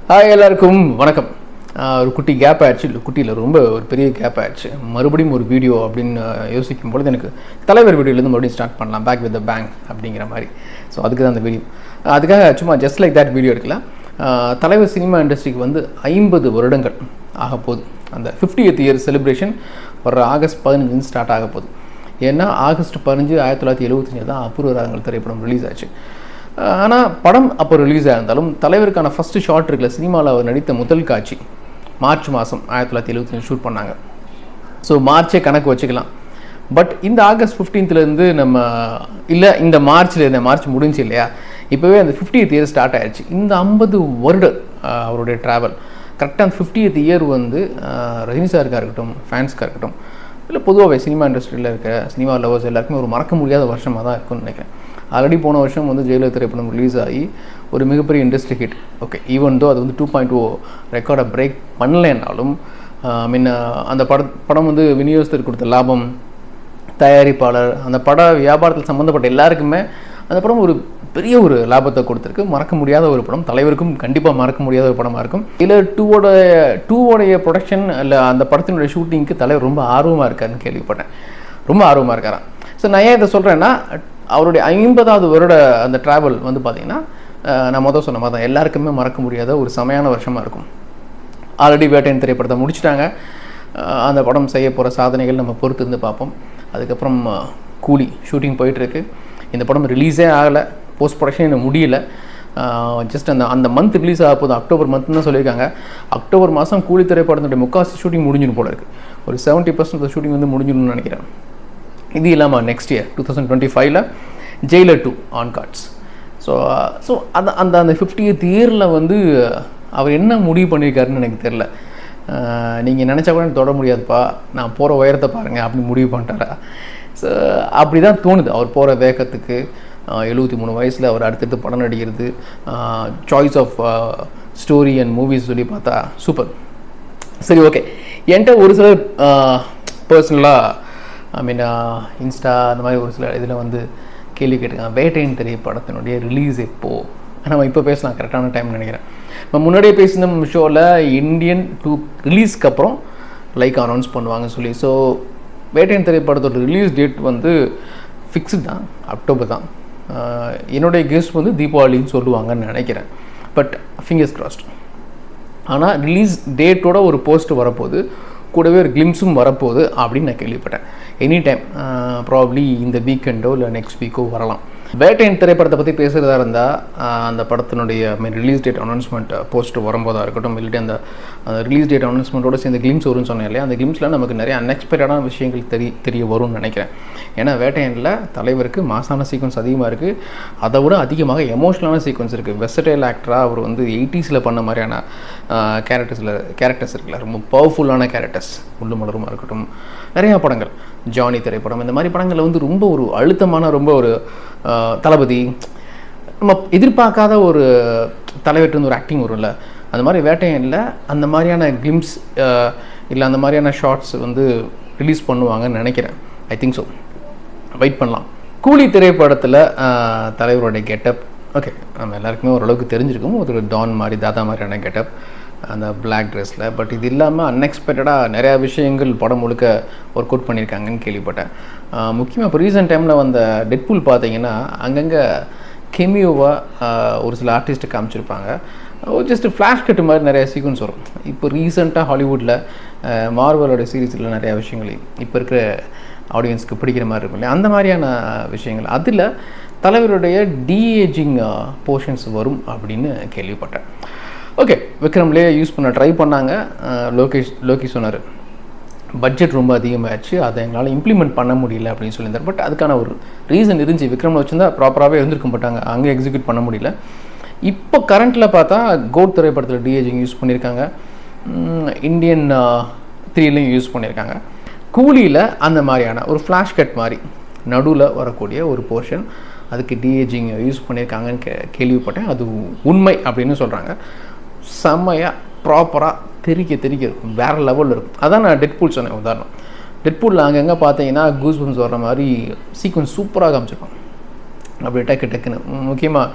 hi எல்லாருக்கும் வணக்கம் ஆஹ் ஒரு குட்டி கேப் ஆயிடுச்சு இல்லை குட்டியில் ரொம்ப ஒரு பெரிய கேப் ஆயிடுச்சு மறுபடியும் ஒரு வீடியோ அப்படின்னு ஆஹ் யோசிக்கும் பொழுது எனக்கு தலைவர் வீடியோலேருந்து மறுபடியும் ஸ்டார்ட் பண்ணலாம் பேக் வித் த பேங்க் அப்படிங்கிற மாதிரி ஸோ அதுக்கு தான் அந்த வீடியோ அதுக்காக சும்மா ஜஸ்ட் லைக் தட் வீடியோ எடுக்கலாம் ஆஹ் தலைவர் சினிமா இண்டஸ்ட்ரிக்கு வந்து ஐம்பது வருடங்கள் ஆக போகுது அந்த 50th இயர் செலிப்ரேஷன் வர ஆகஸ்ட் பதினஞ்சு ஸ்டார்ட் ஆக போகுது ஏன்னா ஆகஸ்ட் பதினஞ்சு ஆயிரத்தி தொள்ளாயிரத்தி எழுபத்தஞ்சு தான் அபூர்வ ராகங்கள் திரைப்படம் ரிலீஸ் ஆச்சு ஆனால் படம் அப்போ ரிலீஸ் ஆயிருந்தாலும் தலைவருக்கான ஃபஸ்ட்டு ஷாட் இருக்குல்ல சினிமாவில் அவர் நடித்த முதல் காட்சி மார்ச் மாதம் ஆயிரத்தி தொள்ளாயிரத்தி எழுபத்தஞ்சு ஷூட் பண்ணாங்க ஸோ மார்ச்சே கணக்கு வச்சுக்கலாம் பட் இந்த ஆகஸ்ட் 15th ல இருந்து நம்ம இல்லை இந்த மார்ச்ல இந்த மார்ச் முடிஞ்சு இல்லையா இப்போவே அந்த 50th இயர் ஸ்டார்ட் ஆயிடுச்சு இந்த ஐம்பது வருட ஆஹ், அவருடைய ட்ராவல் கரெக்டாக அந்த 50th இயர் வந்து ஆஹ், ரஜினி சாருக்காக இருக்கட்டும் ஃபேன்ஸ்க்காக இருக்கட்டும் இல்லை பொதுவாகவே சினிமா இண்டஸ்ட்ரியில் இருக்க சினிமா லவர்ஸ் எல்லாருக்குமே ஒரு மறக்க முடியாத வருஷமாக தான் இருக்கும்னு நினைக்கிறேன் ஆல்ரெடி போன வருஷம் வந்து ஜெயலலிதா திரைப்படம் ரிலீஸ் ஆகி ஒரு மிகப்பெரிய industry hit okay even though அது வந்து டூ பாயிண்ட் ஓ ரெக்கார்டை பிரேக் பண்ணலைன்னாலும் ஐ மீன் அந்த பட படம் வந்து விநியோகத்திற்கு கொடுத்த லாபம் தயாரிப்பாளர் அந்த பட வியாபாரத்தில் சம்மந்தப்பட்ட எல்லாருக்குமே அந்த படம் ஒரு பெரிய ஒரு லாபத்தை கொடுத்துருக்கு மறக்க முடியாத ஒரு படம் தலைவருக்கும் கண்டிப்பாக மறக்க முடியாத ஒரு படமாக இருக்கும் இதில் டூவோட டூவோடைய ப்ரொடக்ஷன் இல்லை அந்த படத்தினுடைய ஷூட்டிங்க்கு தலைவர் ரொம்ப ஆர்வமாக இருக்காருன்னு கேள்விப்பட்டேன் ரொம்ப ஆர்வமாக இருக்காராம் ஸோ நான் ஏன் இதை சொல்கிறேன்னா அவருடைய ஐம்பதாவது வருட அந்த ட்ராவல் வந்து பார்த்தீங்கன்னா அஹ், நான் மொதல் சொன்ன மாதிரி தான் எல்லாருக்குமே மறக்க முடியாத ஒரு செமையான வருஷமாக இருக்கும் ஆல்ரெடி வேட்டையன் திரைப்படத்தை முடிச்சிட்டாங்க அஹ் அந்த படம் செய்ய போகிற சாதனைகள் நம்ம பொறுத்து இருந்து பார்ப்போம் அதுக்கப்புறம் அஹ், கூலி ஷூட்டிங் போயிட்டுருக்கு இந்த படம் ரிலீஸே ஆகலை போஸ்ட் ப்ரொடக்ஷன் இன்னும் முடியல ஜஸ்ட் அந்த அந்த மந்த் ரிலீஸ் ஆக போகுது அக்டோபர் மந்த் தான் சொல்லியிருக்காங்க அக்டோபர் மாதம் கூலி திரைப்படத்துடைய முக்காசி ஷூட்டிங் முடிஞ்சிடும் போல இருக்குது ஒரு செவன்ட்டி பர்சன்ட் ஷூட்டிங் வந்து முடிஞ்சிடும்னு நினைக்கிறேன் இது இல்லாமல் next year two thousand twenty ஃபைவ்ல Jailer two on cards so so அந்த அந்த அந்த ஃபிஃப்டியத் இயரில் வந்து அவர் என்ன முடிவு பண்ணியிருக்காருன்னு எனக்கு தெரில நீங்கள் நினச்சா கூட எனக்கு தொட முடியாதுப்பா நான் போகிற உயரத்தை பாருங்கள் அப்படி முடிவு பண்ணிட்டாரா ஸோ அப்படி தான் தோணுது அவர் போகிற வேகத்துக்கு எழுபத்தி மூணு வயசில் அவர் அடுத்தடுத்து படம் நடிக்கிறது choice of story and movies சொல்லி பார்த்தா சூப்பர் சரி ஓகே என்கிட்ட ஒரு சிலர் பர்சனலாக ஐ மீன் இன்ஸ்டா அந்த மாதிரி ஒரு சில இதில் வந்து கேள்வி கேட்டிருக்காங்க வேட்டையின் திரைப்படத்தினுடைய ரிலீஸ் எப்போ நம்ம இப்போ பேசலாம் கரெக்டான டைம் நினைக்கிறேன் நம்ம முன்னாடியே பேசின ஷோவில் இந்தியன் டூ ரிலீஸ்க்கு அப்புறம் லைக் அனௌன்ஸ் பண்ணுவாங்கன்னு சொல்லி ஸோ வேட்டையின் திரைப்படத்தோட ரிலீஸ் டேட் வந்து ஃபிக்ஸ்டு தான் அக்டோபர் தான் ஆஹ் என்னுடைய கெஸ்ட் வந்து தீபாவளின்னு சொல்லுவாங்கன்னு நினைக்கிறேன் பட் ஃபிங்கர்ஸ் கிராஸ்ட் ஆனால் ரிலீஸ் டேட்டோட ஒரு போஸ்ட் வரப்போகுது கூடவே ஒரு கிளிம்ஸும் வரப்போகுது அப்படின்னு நான் கேள்விப்பட்டேன் எனி டைம் ப்ராப்ளி இந்த வீக்கெண்டோ இல்லை நெக்ஸ்ட் வீக்கோ வரலாம் வேட்டையின் திரைப்படத்தை பற்றி பேசுகிறதா இருந்தால் அந்த படத்தினுடைய main release date announcement post வரும்போதாக இருக்கட்டும் இல்லாட்டி அந்த ரிலீஸ் டேட் அனௌன்ஸ்மெண்ட்டோட சேர்ந்து கிளிம்ஸ் வரும்னு சொன்னேன் இல்லையா அந்த கிளிம்ஸில் நமக்கு நிறைய அன்எக்ஸ்பெக்டடான விஷயங்கள் தெரிய தெரிய வரும்னு நினைக்கிறேன் ஏன்னா வேட்டையனில் தலைவருக்கு மாசான சீக்வன்ஸ் அதிகமாக இருக்குது அதை விட அதிகமாக எமோஷனலான சீக்வன்ஸ் இருக்குது வெஸ்டடைல் ஆக்டராக அவர் வந்து எயிட்டிஸில் பண்ண மாதிரியான கேரக்டர்ஸில் கேரக்டர்ஸ் இருக்குல்ல ரொம்ப பவர்ஃபுல்லான கேரக்டர்ஸ் உள்ளு மலருமா இருக்கட்டும் நிறையா படங்கள் ஜானி திரைப்படம் இந்த மாதிரி படங்களில் வந்து ரொம்ப ஒரு அழுத்தமான ரொம்ப ஒரு ஆஹ், தளபதி நம்ம எதிர்பார்க்காத ஒரு தலைவர்கிட்ட இருந்து ஒரு ஆக்டிங் வரும்ல அந்த மாதிரி வேட்டையனில் அந்த மாதிரியான கிளிம்ஸ் இல்லை அந்த மாதிரியான ஷார்ட்ஸ் வந்து ரிலீஸ் பண்ணுவாங்கன்னு நினைக்கிறேன் ஐ திங்க் ஸோ வெயிட் பண்ணலாம் கூலி திரைப்படத்தில் தலைவருடைய கெட்டப் ஓகே நம்ம எல்லாருக்குமே ஓரளவுக்கு தெரிஞ்சிருக்கும் ஒரு டான் மாதிரி தாத்தா மாதிரியான கெட்டப் அந்த பிளாக் ட்ரெஸ்ஸில் பட் இது இல்லாமல் அன்எக்ஸ்பெக்டடாக நிறையா விஷயங்கள் படம் முழுக்க ஒர்க் அவுட் பண்ணியிருக்காங்கன்னு கேள்விப்பட்டேன் முக்கியமாக இப்போ ரீசெண்ட் டைமில் வந்த டெட்பூல் பார்த்தீங்கன்னா அங்கங்கே கெமியோவாக ஒரு சில ஆர்டிஸ்ட்டை காமிச்சிருப்பாங்க ஜஸ்ட் ஃப்ளாஷ் கட்டு மாதிரி நிறைய சீக்வன்ஸ் வரும் இப்போ ரீசெண்டாக ஹாலிவுட்டில் மார்வலோட சீரீஸில் நிறையா விஷயங்கள் இப்போ இருக்கிற ஆடியன்ஸ்க்கு பிடிக்கிற மாதிரி இருக்கும் இல்லையா அந்த மாதிரியான விஷயங்கள் அதில் தலைவருடைய டிஏஜிங் போர்ஷன்ஸ் வரும் அப்படின்னு கேள்விப்பட்டேன் ஓகே விக்ரம்லேயே யூஸ் பண்ண ட்ரை பண்ணாங்க அஹ் லோகேஷ் லோகேஷ் சொன்னார் பட்ஜெட் ரொம்ப அதிகமாகிடுச்சு அதை எங்களால் இம்ப்ளிமெண்ட் பண்ண முடியல அப்படின்னு சொல்லியிருந்தார் பட் அதுக்கான ஒரு ரீசன் இருந்துச்சு விக்ரமில் வச்சுருந்தா ப்ராப்பராகவே இருந்திருக்க மாட்டாங்க அங்கே எக்ஸிக்யூட் பண்ண முடியல இப்போ கரண்ட்டில் பார்த்தா கோட் திரைப்படத்தில் டிஏஜிங் யூஸ் பண்ணியிருக்காங்க உம், இந்தியன் த்ரீலையும் யூஸ் பண்ணியிருக்காங்க கூலியில் அந்த மாதிரியான ஒரு ஃப்ளாஷ் கட் மாதிரி நடுவில் வரக்கூடிய ஒரு போர்ஷன் அதுக்கு டிஏஜிங் யூஸ் பண்ணியிருக்காங்கன்னு கே கேள்விப்பட்டேன் அது உண்மை அப்படின்னு சொல்கிறாங்க செம்மையாக ப்ராப்பராக தெறிக்க தெறிக்க இருக்கும் வேறு லெவலில் இருக்கும் அதான் நான் டெட்பூல் சொன்னேன் உதாரணம் டெட்பூலில் அங்கங்கே பார்த்தீங்கன்னா கூஸ் பம்ஸ் வர்ற மாதிரி சீக்வன்ஸ் சூப்பராக காமிச்சிருப்பாங்க அப்படி டக்கு டக்குன்னு முக்கியமாக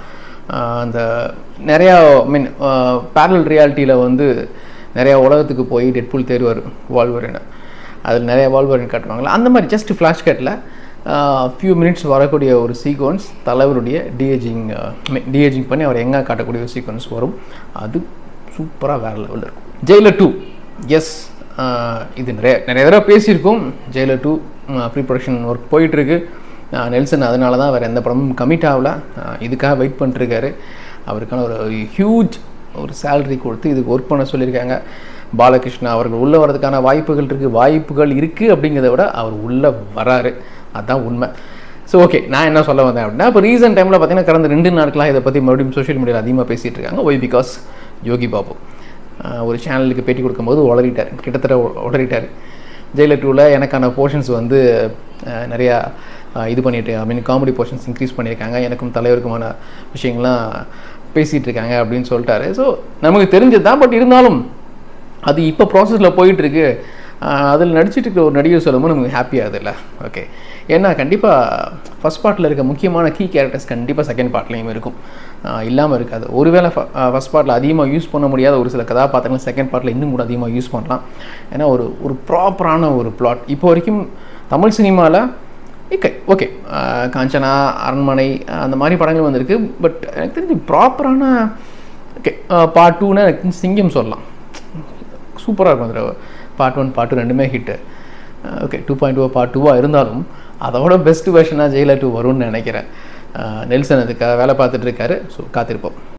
அந்த நிறையா மீன் பேரல் ரியாலிட்டியில் வந்து நிறையா உலகத்துக்கு போய் டெட்புல் தேர்வார் வால்வரின்னு அதில் நிறைய வால்வரின் காட்டுவாங்களா அந்த மாதிரி ஜஸ்ட் ஃப்ளாஷ் கட்டில் ஃபியூ மினிட்ஸ் வரக்கூடிய ஒரு சீக்வன்ஸ் தலைவருடைய டிஏஜிங் டிஏஜிங் பண்ணி அவர் எங்கே காட்டக்கூடிய ஒரு சீக்வன்ஸ் வரும் அது சூப்பராக வேறு லெவலில் இருக்கும் ஜெயிலர் டூ எஸ் இது நிறைய நிறைய தடவை பேசியிருக்கோம் Jailer two pre production work போயிட்டுருக்கு நெல்சன் அதனால தான் வேறு எந்த படமும் கமிட் ஆகல இதுக்காக வெயிட் பண்ணிட்டுருக்காரு அவருக்கான ஒரு ஹியூஜ் ஒரு சேலரி கொடுத்து இதுக்கு ஒர்க் பண்ண சொல்லியிருக்காங்க பாலகிருஷ்ணா அவர்கள் உள்ளே வரதுக்கான வாய்ப்புகள் இருக்குது வாய்ப்புகள் இருக்குது அப்படிங்கிறத விட அவர் உள்ளே வராரு அதுதான் உண்மை ஸோ ஓகே நான் என்ன சொல்ல வந்தேன் அப்படின்னா இப்போ ரீசெண்ட் டைமில் பார்த்தீங்கன்னா கடந்த ரெண்டு நாட்களாக இதை பற்றி மறுபடியும் சோஷியல் மீடியாவில் அதிகமாக பேசிகிட்டு இருக்காங்க ஒய் பிகாஸ் யோகி பாபு ஒரு சேனலுக்கு பேட்டி கொடுக்கும்போது உளறிட்டார் கிட்டத்தட்ட உளறிட்டார் ஜெயிலர் டூவில் எனக்கான போர்ஷன்ஸ் வந்து நிறையா இது பண்ணிட்டு I mean comedy portions increase பண்ணியிருக்காங்க எனக்கும் தலைவருக்குமான விஷயங்கள்லாம் பேசிகிட்டு இருக்காங்க அப்படின்னு சொல்லிட்டாரு ஸோ நமக்கு தெரிஞ்சது தான் பட் இருந்தாலும் அது இப்போ ப்ராசஸில் போயிட்டுருக்கு அதில் நடிச்சிட்டு இருக்கிற ஒரு நடிகர் சொல்லும்போது நமக்கு ஹாப்பியாகுது இல்லை ஓகே ஏன்னா கண்டிப்பாக ஃபஸ்ட் பார்ட்டில் இருக்க முக்கியமான கீ கேரக்டர்ஸ் கண்டிப்பாக செகண்ட் பார்ட்லேயும் இருக்கும் இல்லாமல் இருக்காது ஒருவேளை ஃபஸ்ட் பார்ட்டில் அதிகமாக யூஸ் பண்ண முடியாத ஒரு சில கதாபாத்திரங்கள் செகண்ட் பார்ட்டில் இன்னும் கூட அதிகமாக யூஸ் பண்ணலாம் ஏன்னா ஒரு ஒரு ப்ராப்பரான ஒரு பிளாட் இப்போ வரைக்கும் தமிழ் சினிமாவில் ஓகே ஓகே காஞ்சனா அரண்மனை அந்த மாதிரி படங்கள் வந்திருக்கு பட் எனக்கு தெரிஞ்சு ப்ராப்பரான ஓகே பார்ட் டூன்னு எனக்கு சிங்கம் சொல்லலாம் சூப்பராக இருக்கும் அதில் பார்ட் ஒன் பார்ட் டூ ரெண்டுமே hit okay two point two part டூவாக இருந்தாலும் அதோட பெஸ்ட் வெர்ஷனாக ஜெயிலர் டூ வரும்னு நினைக்கிறேன் நெல்சன் அதுக்காக வேலை பார்த்துட்டு இருக்காரு ஸோ காத்திருப்போம்